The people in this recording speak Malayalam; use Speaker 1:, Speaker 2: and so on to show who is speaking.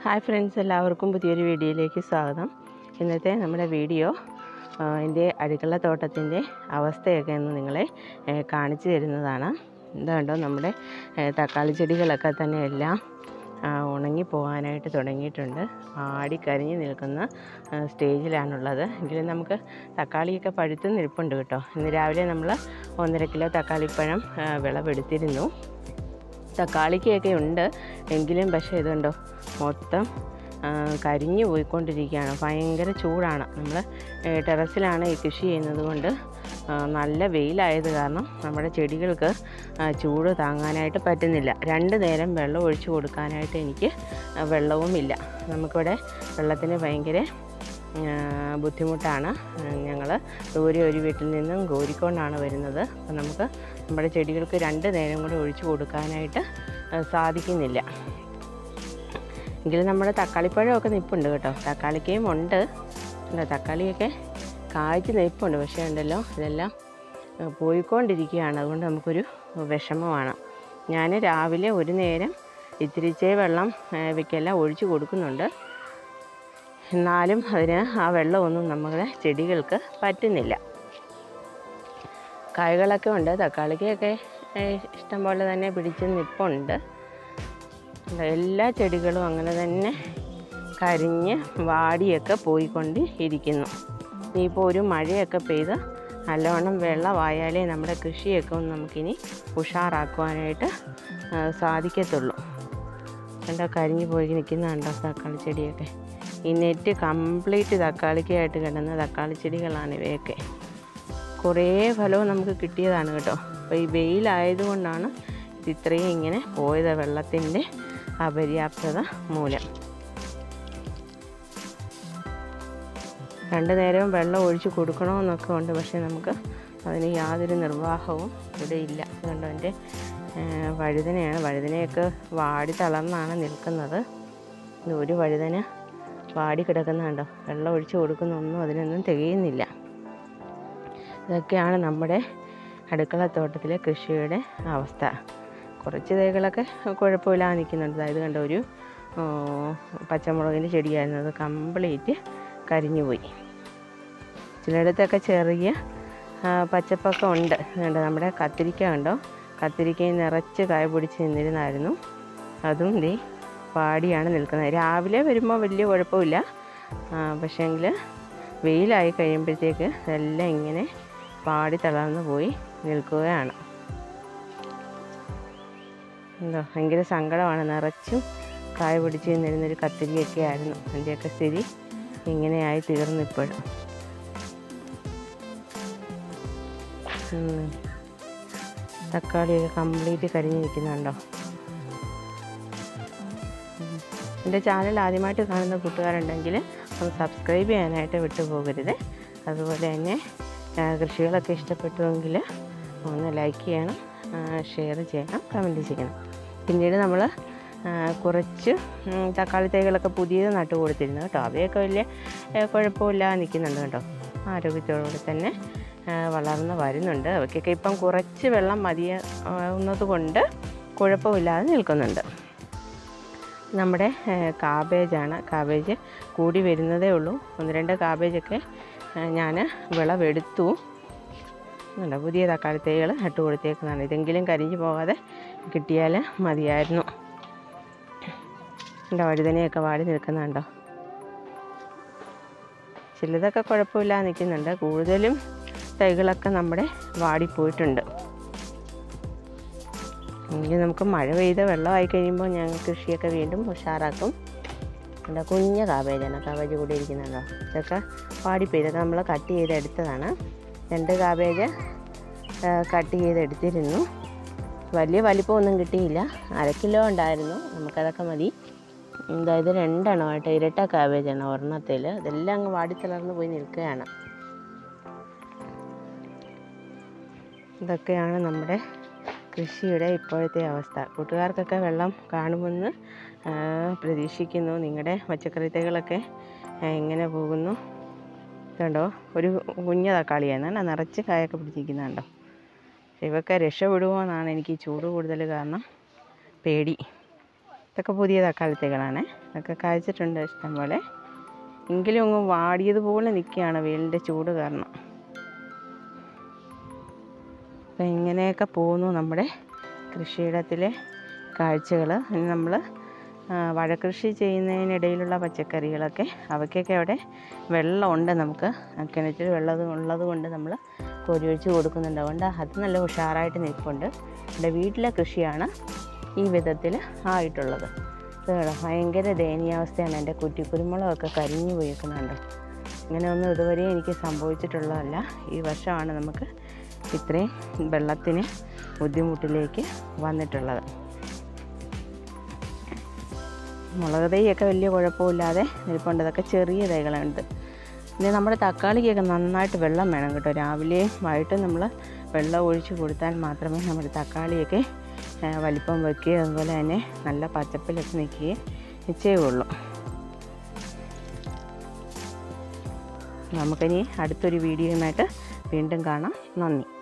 Speaker 1: ഹായ് ഫ്രണ്ട്സ് എല്ലാവർക്കും പുതിയൊരു വീഡിയോയിലേക്ക് സ്വാഗതം ഇന്നത്തെ നമ്മുടെ വീഡിയോ ആ, എൻ്റെ അടുക്കള തോട്ടത്തിൻ്റെ അവസ്ഥയൊക്കെ ഒന്ന് നിങ്ങളെ ഏ, കാണിച്ചു തരുന്നതാണ് ഇതുണ്ടോ നമ്മുടെ ഏ, തക്കാളി ചെടികളൊക്കെ തന്നെ എല്ലാം ആ, ഉണങ്ങി പോകാനായിട്ട് തുടങ്ങിയിട്ടുണ്ട് ആടിക്കരിഞ്ഞ് നിൽക്കുന്ന ആ, സ്റ്റേജിലാണുള്ളത് എങ്കിലും നമുക്ക് തക്കാളിയൊക്കെ പഴുത്ത് നിൽപ്പുണ്ട് കേട്ടോ ഇന്ന് രാവിലെ നമ്മൾ ഒന്നര കിലോ തക്കാളിപ്പഴം ആ, വിളവെടുത്തിരുന്നു തക്കാളിക്കൊക്കെ ഉണ്ട് എങ്കിലും പക്ഷേ ഇതുണ്ടോ മൊത്തം ആ, കരിഞ്ഞു പോയിക്കൊണ്ടിരിക്കുകയാണ് ഭയങ്കര ചൂടാണ് നമ്മൾ ടെറസിലാണ് ഈ കൃഷി ചെയ്യുന്നത് കൊണ്ട് ആ, നല്ല വെയിലായത് കാരണം നമ്മുടെ ചെടികൾക്ക് ആ, ചൂട് താങ്ങാനായിട്ട് പറ്റുന്നില്ല രണ്ട് നേരം വെള്ളം ഒഴിച്ചു കൊടുക്കാനായിട്ട് എനിക്ക് ആ, വെള്ളവുമില്ല നമുക്കിവിടെ വെള്ളത്തിന് ഭയങ്കര ആ, ബുദ്ധിമുട്ടാണ് ഞങ്ങൾ ദൂരെ ഒരു വീട്ടിൽ നിന്നും കോരിക്കൊണ്ടാണ് വരുന്നത് അപ്പം നമുക്ക് നമ്മുടെ ചെടികൾക്ക് രണ്ട് നേരം കൂടെ ഒഴിച്ചു കൊടുക്കാനായിട്ട് ആ, സാധിക്കുന്നില്ല എങ്കിലും നമ്മുടെ തക്കാളിപ്പഴമൊക്കെ നിൽപ്പുണ്ട് കേട്ടോ തക്കാളിക്കയും ഉണ്ട് അല്ല തക്കാളിയൊക്കെ കായ്ച്ച് നിൽപ്പുണ്ട് പക്ഷേ ഉണ്ടല്ലോ ഇതെല്ലാം ആ, പോയിക്കൊണ്ടിരിക്കുകയാണ് അതുകൊണ്ട് നമുക്കൊരു വിഷമമാണ് ഞാൻ രാവിലെ ഒരു നേരം ഇത്തിരിച്ചേ വെള്ളം ഇവയ്ക്കെല്ലാം ഒഴിച്ചു കൊടുക്കുന്നുണ്ട് എന്നാലും അതിന് ആ വെള്ളമൊന്നും നമ്മുടെ ചെടികൾക്ക് പറ്റുന്നില്ല കായ്കളൊക്കെ ഉണ്ട് തക്കാളിക്കൊക്കെ ഏഹ്, ഇഷ്ടം പോലെ തന്നെ പിടിച്ച് നിൽപ്പുണ്ട് ഉണ്ട്. എല്ലാ ചെടികളും അങ്ങനെ തന്നെ കരിഞ്ഞ് വാടിയൊക്കെ പോയിക്കൊണ്ട് ഇരിക്കുന്നു ഇനിയിപ്പോൾ ഒരു മഴയൊക്കെ പെയ്ത് നല്ലവണ്ണം വെള്ളമായാലേ നമ്മുടെ കൃഷിയൊക്കെ ഒന്ന് നമുക്കിനി ഉഷാറാക്കുവാനായിട്ട് ആ, സാധിക്കത്തുള്ളൂ കണ്ടോ കരിഞ്ഞു പോയി നിൽക്കുന്ന കണ്ടോ തക്കാളി ചെടിയൊക്കെ ഈ നെറ്റ് കംപ്ലീറ്റ് തക്കാളിക്കായിട്ട് കിടന്ന തക്കാളി ചെടികളാണ് ഇവയൊക്കെ കുറേ ഫലവും നമുക്ക് കിട്ടിയതാണ് കേട്ടോ അപ്പോൾ ഈ വെയിലായതുകൊണ്ടാണ് ഇത് ഇത്രയും ഇങ്ങനെ പോയത് വെള്ളത്തിൻ്റെ അപര്യാപ്തത മൂലം രണ്ട് നേരവും വെള്ളം ഒഴിച്ച് കൊടുക്കണമെന്നൊക്കെ ഉണ്ട് പക്ഷേ നമുക്ക് അതിന് യാതൊരു നിർവാഹവും ഇവിടെ ഇല്ല അതുകൊണ്ട് എൻ്റെ വഴുതനയാണ് വഴുതനയൊക്കെ വാടി തളർന്നാണ് നിൽക്കുന്നത് ഇത് ഒരു വഴുതന വാടി കിടക്കുന്നുണ്ടോ വെള്ളം ഒഴിച്ച് കൊടുക്കുന്നൊന്നും അതിനൊന്നും തികയുന്നില്ല ഇതൊക്കെയാണ് നമ്മുടെ അടുക്കളത്തോട്ടത്തിലെ കൃഷിയുടെ അവസ്ഥ കുറച്ച് തൈകളൊക്കെ കുഴപ്പമില്ലാതെ നിൽക്കുന്നുണ്ട് അതായത് കണ്ട ഒരു ആ, പച്ചമുളകിൻ്റെ ചെടിയായിരുന്നു അത് കംപ്ലീറ്റ് കരിഞ്ഞുപോയി ചിലയിടത്തൊക്കെ ചെറിയ ആ, പച്ചപ്പൊക്കെ ഉണ്ട് കണ്ടോ നമ്മുടെ കത്തിരിക്ക കണ്ടോ കത്തിരിക്കയും നിറച്ച് കായ പിടിച്ച് നിന്നിരുന്നായിരുന്നു അതും ദേ പാടിയാണ് നിൽക്കുന്നത് രാവിലെ വരുമ്പോൾ വലിയ കുഴപ്പമില്ല പക്ഷേങ്കിൽ വെയിലായി കഴിയുമ്പോഴത്തേക്ക് ഇതെല്ലാം ഇങ്ങനെ പാടി തളർന്നു പോയി നിൽക്കുകയാണ് എന്തോ ഭയങ്കര സങ്കടമാണ് നിറച്ചും കായ പിടിച്ച് നിന്നിരുന്നൊരു കത്തിരിയൊക്കെ ആയിരുന്നു അതിൻ്റെയൊക്കെ സ്ഥിതി ഇങ്ങനെയായി തീർന്നു ഇപ്പോഴും ഉം. തക്കാളിയൊക്കെ കംപ്ലീറ്റ് കരിഞ്ഞ് നിൽക്കുന്നുണ്ടോ ഉം. എൻ്റെ ചാനൽ ആദ്യമായിട്ട് കാണുന്ന കൂട്ടുകാരുണ്ടെങ്കിൽ ഒന്ന് സബ്സ്ക്രൈബ് ചെയ്യാനായിട്ട് വിട്ടുപോകരുത് അതുപോലെ തന്നെ ആ, കൃഷികളൊക്കെ ഇഷ്ടപ്പെട്ടുവെങ്കിൽ ഒന്ന് ലൈക്ക് ചെയ്യണം ഷെയർ ചെയ്യണം കമൻറ്റ് ചെയ്യണം പിന്നീട് നമ്മൾ കുറച്ച് ഉം, തക്കാളി തൈകളൊക്കെ പുതിയത് നട്ടു കൊടുത്തിരുന്നു കേട്ടോ അവയൊക്കെ വലിയ ഏ, കുഴപ്പമില്ലാതെ നിൽക്കുന്നുണ്ട് കേട്ടോ ആരോഗ്യത്തോടുകൂടി തന്നെ ആ, വളർന്ന് വരുന്നുണ്ട് അവയ്ക്കൊക്കെ ഇപ്പം കുറച്ച് വെള്ളം മതിയാവുന്നത് കൊണ്ട് കുഴപ്പമില്ലാതെ നിൽക്കുന്നുണ്ട് നമ്മുടെ ഏഹ്, കാബേജാണ് കാബേജ് കൂടി വരുന്നതേ ഉള്ളൂ ഒന്ന് രണ്ട് കാബേജൊക്കെ ഞാൻ വിളവെടുത്തു ഉണ്ട് പുതിയ തക്കാളി തൈകൾ നട്ടു കൊടുത്തേക്കുന്നതാണ് ഇതെങ്കിലും കരിഞ്ഞു പോകാതെ കിട്ടിയാൽ മതിയായിരുന്നു എൻ്റെ വഴുതനയൊക്കെ വാടി നിൽക്കുന്നുണ്ടോ ചിലതൊക്കെ കുഴപ്പമില്ലാതെ നിൽക്കുന്നുണ്ട് കൂടുതലും തൈകളൊക്കെ നമ്മുടെ വാടിപ്പോയിട്ടുണ്ട് എങ്കിൽ നമുക്ക് മഴ പെയ്ത് വെള്ളമായി കഴിയുമ്പോൾ ഞങ്ങൾ കൃഷിയൊക്കെ വീണ്ടും ഉഷാറാക്കും എന്താ കുഞ്ഞ കാബേജാണ് കാബേജ് കൂടി ഇരിക്കുന്നുണ്ടോ ഇതൊക്കെ പാടിപ്പോയി ഇതൊക്കെ നമ്മൾ കട്ട് ചെയ്തെടുത്തതാണ് രണ്ട് കാബേജ് കട്ട് ചെയ്തെടുത്തിരുന്നു വലിയ വലിപ്പമൊന്നും കിട്ടിയില്ല അര കിലോ ഉണ്ടായിരുന്നു നമുക്കതൊക്കെ മതി അതായത് രണ്ടെണ്ണമായിട്ട് ഇരട്ട കാബേജാണ് ഒരെണ്ണത്തിൽ ഇതെല്ലാം അങ്ങ് വാടിത്തളർന്ന് പോയി നിൽക്കുകയാണ് ഇതൊക്കെയാണ് നമ്മുടെ കൃഷിയുടെ ഇപ്പോഴത്തെ അവസ്ഥ കൂട്ടുകാർക്കൊക്കെ വെള്ളം കാണുമെന്ന് ആ, പ്രതീക്ഷിക്കുന്നു നിങ്ങളുടെ പച്ചക്കറി തൈകളൊക്കെ ആ, എങ്ങനെ പോകുന്നു കണ്ടോ ഒരു കുഞ്ഞ തക്കാളിയാണ് കണ്ടോ നിറച്ച് കായൊക്കെ പിടിച്ചിരിക്കുന്നുണ്ടോ ഇവയൊക്കെ രക്ഷപ്പെടുമോ എന്നാണ് എനിക്ക് ഈ ചൂട് കൂടുതൽ കാരണം പേടി ഇതൊക്കെ പുതിയ തക്കാളി തൈകളാണ് ഇതൊക്കെ കായ്ച്ചിട്ടുണ്ട് ഇഷ്ടം പോലെ എങ്കിലും അങ്ങ് വാടിയതുപോലെ നിൽക്കുകയാണ് വെയിലിൻ്റെ ചൂട് കാരണം അപ്പം ഇങ്ങനെയൊക്കെ പോകുന്നു നമ്മുടെ കൃഷിയിടത്തിലെ കാഴ്ചകൾ ഇനി നമ്മൾ വഴക്കൃഷി ചെയ്യുന്നതിനിടയിലുള്ള പച്ചക്കറികളൊക്കെ അവയ്ക്കൊക്കെ അവിടെ വെള്ളമുണ്ട് നമുക്ക് ആ കിണറ്റിൽ വെള്ളം ഉള്ളത് കൊണ്ട് നമ്മൾ കോരി ഒഴിച്ച് കൊടുക്കുന്നുണ്ട് അതുകൊണ്ട് അത് നല്ല ഉഷാറായിട്ട് നിൽപ്പുണ്ട് എൻ്റെ വീട്ടിലെ കൃഷിയാണ് ഈ വിധത്തിൽ ആയിട്ടുള്ളത് ഇത് കേട്ടോ ഭയങ്കര ദയനീയാവസ്ഥയാണ് എൻ്റെ കുറ്റി കുരുമുളകൊക്കെ കരിഞ്ഞു പോയിരിക്കുന്നുണ്ട് ഇങ്ങനെയൊന്നും ഇതുവരെ എനിക്ക് സംഭവിച്ചിട്ടുള്ളതല്ല ഈ വർഷമാണ് നമുക്ക് ഇത്രയും വെള്ളത്തിന് ബുദ്ധിമുട്ടിലേക്ക് വന്നിട്ടുള്ളത് മുളക് തൈയൊക്കെ വലിയ കുഴപ്പമില്ലാതെ നിൽപ്പുണ്ട് ഇതൊക്കെ ചെറിയ തൈകളുണ്ട് പിന്നെ നമ്മുടെ തക്കാളിക്കൊക്കെ നന്നായിട്ട് വെള്ളം വേണം കേട്ടോ രാവിലെയും വൈകിട്ടും നമ്മൾ വെള്ളം ഒഴിച്ച് കൊടുത്താൽ മാത്രമേ നമ്മുടെ തക്കാളിയൊക്കെ ആ, വലിപ്പം വയ്ക്കുകയും അതുപോലെ തന്നെ നല്ല പച്ചപ്പിലൊക്കെ നിൽക്കുകയും ചെയ്യുള്ളൂ നമുക്കിനി അടുത്തൊരു വീഡിയോയുമായിട്ട് വീണ്ടും കാണാം നന്ദി